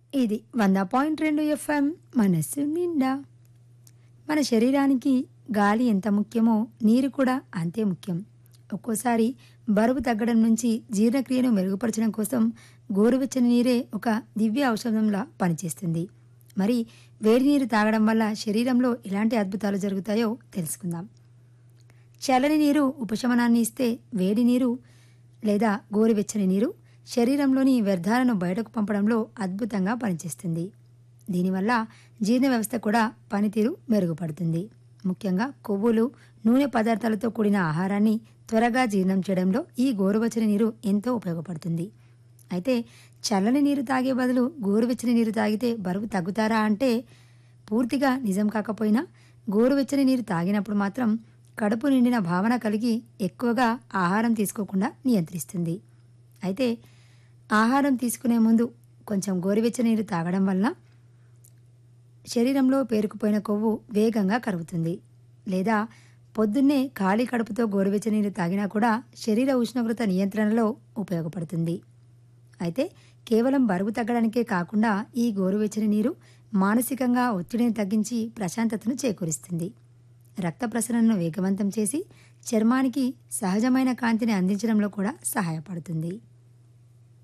ఇది వంద పాయింట్ రెండు ఎఫ్ఎం మనస్సు నిండా మన శరీరానికి గాలి ఎంత ముఖ్యమో నీరు కూడా అంతే ముఖ్యం ఒక్కోసారి బరువు తగ్గడం నుంచి జీర్ణక్రియను మెరుగుపరచడం కోసం గోరువెచ్చని నీరే ఒక దివ్య ఔషధంలా పనిచేస్తుంది మరి వేడి నీరు తాగడం వల్ల శరీరంలో ఎలాంటి అద్భుతాలు జరుగుతాయో తెలుసుకుందాం చల్లని నీరు ఉపశమనాన్ని ఇస్తే వేడి నీరు లేదా గోరువెచ్చని నీరు శరీరంలోని వ్యర్థాలను బయటకు పంపడంలో అద్భుతంగా పనిచేస్తుంది దీనివల్ల జీర్ణ వ్యవస్థ కూడా పనితీరు మెరుగుపడుతుంది ముఖ్యంగా కొవ్వులు నూనె పదార్థాలతో కూడిన ఆహారాన్ని త్వరగా జీర్ణం చేయడంలో ఈ గోరువెచ్చని నీరు ఎంతో ఉపయోగపడుతుంది అయితే చల్లని నీరు తాగే బదులు గోరువెచ్చని నీరు తాగితే బరువు తగ్గుతారా అంటే పూర్తిగా నిజం కాకపోయినా గోరువెచ్చని నీరు తాగినప్పుడు మాత్రం కడుపు నిండిన భావన కలిగి ఎక్కువగా ఆహారం తీసుకోకుండా నియంత్రిస్తుంది అయితే ఆహారం తీసుకునే ముందు కొంచెం గోరువెచ్చని నీరు తాగడం వలన శరీరంలో పేరుకుపోయిన కొవ్వు వేగంగా కరుగుతుంది లేదా పొద్దున్నే ఖాళీ కడుపుతో గోరువెచ్చని నీరు తాగినా కూడా శరీర ఉష్ణోగ్రత నియంత్రణలో ఉపయోగపడుతుంది అయితే కేవలం బరువు తగ్గడానికే కాకుండా ఈ గోరువెచ్చని నీరు మానసికంగా ఒత్తిడిని తగ్గించి ప్రశాంతతను చేకూరుస్తుంది రక్త ప్రసరణను వేగవంతం చేసి చర్మానికి సహజమైన కాంతిని అందించడంలో కూడా సహాయపడుతుంది